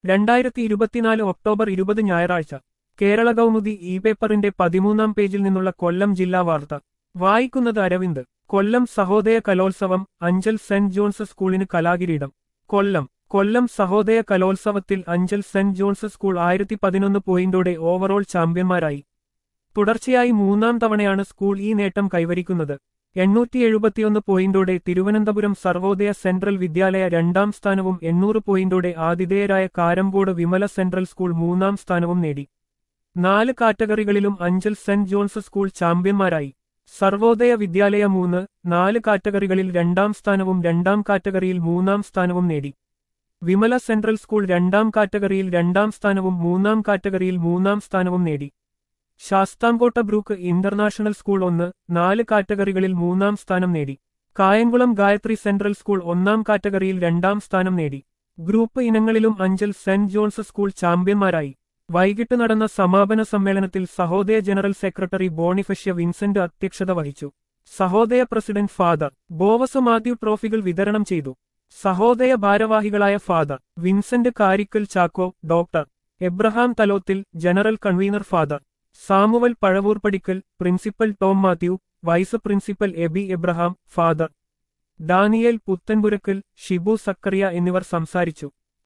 രണ്ടായിരത്തി ഇരുപത്തിനാല് ഒക്ടോബർ ഇരുപത് ഞായറാഴ്ച കേരള കൗമുദി ഇ പേപ്പറിന്റെ പതിമൂന്നാം പേജിൽ നിന്നുള്ള കൊല്ലം ജില്ലാ വാർത്ത വായിക്കുന്നത് അരവിന്ദ് കൊല്ലം സഹോദയ കലോത്സവം അഞ്ചൽ സെന്റ് ജോൺസ് സ്കൂളിന് കലാകിരീടം കൊല്ലം കൊല്ലം സഹോദയ കലോത്സവത്തിൽ അഞ്ചൽ സെന്റ് ജോൺസ് സ്കൂൾ ആയിരത്തി പതിനൊന്ന് പോയിന്റോടെ ഓവറോൾ ചാമ്പ്യന്മാരായി തുടർച്ചയായി മൂന്നാം തവണയാണ് സ്കൂൾ ഈ നേട്ടം കൈവരിക്കുന്നത് എണ്ണൂറ്റി എഴുപത്തിയൊന്ന് പോയിന്റോടെ തിരുവനന്തപുരം സർവോദയ സെൻട്രൽ വിദ്യാലയ രണ്ടാം സ്ഥാനവും എണ്ണൂറ് പോയിന്റോടെ ആതിഥേയരായ കാരമ്പോട് വിമല സെൻട്രൽ സ്കൂൾ മൂന്നാം സ്ഥാനവും നേടി നാല് കാറ്റഗറികളിലും അഞ്ചൽ സെന്റ് ജോൺസ് സ്കൂൾ ചാമ്പ്യന്മാരായി സർവോദയ വിദ്യാലയ മൂന്ന് നാല് കാറ്റഗറികളിൽ രണ്ടാം സ്ഥാനവും രണ്ടാം കാറ്റഗറിയിൽ മൂന്നാം സ്ഥാനവും നേടി വിമല സെൻട്രൽ സ്കൂൾ രണ്ടാം കാറ്റഗറിയിൽ രണ്ടാം സ്ഥാനവും മൂന്നാം കാറ്റഗറിയിൽ മൂന്നാം സ്ഥാനവും നേടി ശാസ്താംകോട്ട ബ്രൂക്ക് ഇന്റർനാഷണൽ സ്കൂൾ ഒന്ന് നാല് കാറ്റഗറികളിൽ മൂന്നാം സ്ഥാനം നേടി കായംകുളം ഗായത്രി സെൻട്രൽ സ്കൂൾ ഒന്നാം കാറ്റഗറിയിൽ രണ്ടാം സ്ഥാനം നേടി ഗ്രൂപ്പ് ഇനങ്ങളിലും അഞ്ചൽ സെന്റ് ജോൺസ് സ്കൂൾ ചാമ്പ്യന്മാരായി വൈകിട്ട് നടന്ന സമാപന സമ്മേളനത്തിൽ Sahodaya general secretary Bonifacia Vincent അധ്യക്ഷത വഹിച്ചു Sahodaya president father Boaz Mathew ട്രോഫികൾ വിതരണം ചെയ്തു സഹോദയ ഭാരവാഹികളായ father Vincent Karikkal Chacko doctor Abraham Thalothil general convener father Samuel Pazhavoor Padikkal principal Tom Mathew vice principal Aby Abraham father Daniel Puthenpurackal Shibu Zachariah എന്നിവർ സംസാരിച്ചു